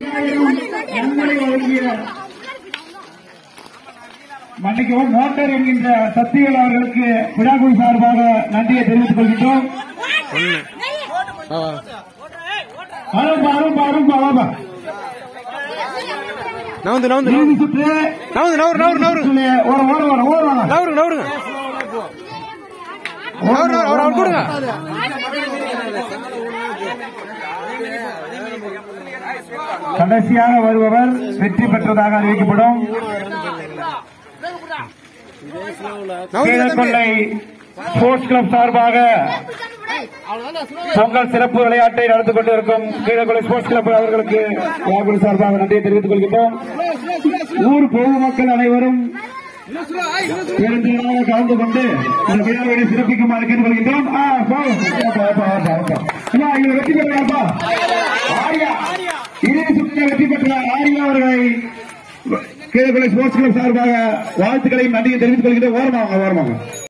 நன்கொடை வழங்கிய மன்னிக்கவும் மோட்டார் என்கின்ற சக்திகள் அவர்களுக்கு விழாக்குழு சார்பாக நன்றியை தெரிவித்துக் கொள்கின்றோம் அரும்பா அரும்பா அரும்பா வாபா நவுந்து நவுந்து இறுதி சுற்று நவுந்து நவரு நவரு நவரு சுற்றிலே ஓர ஓர ஓர ஓர வாங்க நவருங்க நவருங்க நவரு நவரு அவர் அவர் கொடுங்க கடைசியாக வருபவர் வெற்றி பெற்றதாக அறிவிக்கப்படும் நவுந்து கீழக்கொள்ளை ஸ்போர்ட்ஸ் கிளப் சார்பாக பொங்கல் சிறப்பு விளையாட்டை நடந்து கொண்டிருக்கும் கீழக்கொள்ளை ஸ்போர்ட்ஸ் கிளப் அவர்களுக்கு ராகுல் சார்பாக நன்றியை தெரிவித்துக் கொள்கின்றோம் ஊர் பொதுமக்கள் அனைவரும் பெருந்திரளாக கலந்து கொண்டு இந்த விழாவை சிறப்பிக்குமாறு கேட்டுக்கொள்கின்றோம் ஆ, போ. அப்பா, அப்பா, அப்பா, அப்பா. அம்மா, இவர் வெற்றி பெற்றாப்பா ஆரியா இறுதி சுற்றில் வெற்றி பெற்ற ஆரியா அவர்களை கீழக்கொள்ளை ஸ்போர்ட்ஸ் கிளப் சார்பாக வாழ்த்துக்களையும் நன்றியை தெரிவித்துக் கொள்கின்றோம் ஓரமாங்க ஓரமாங்க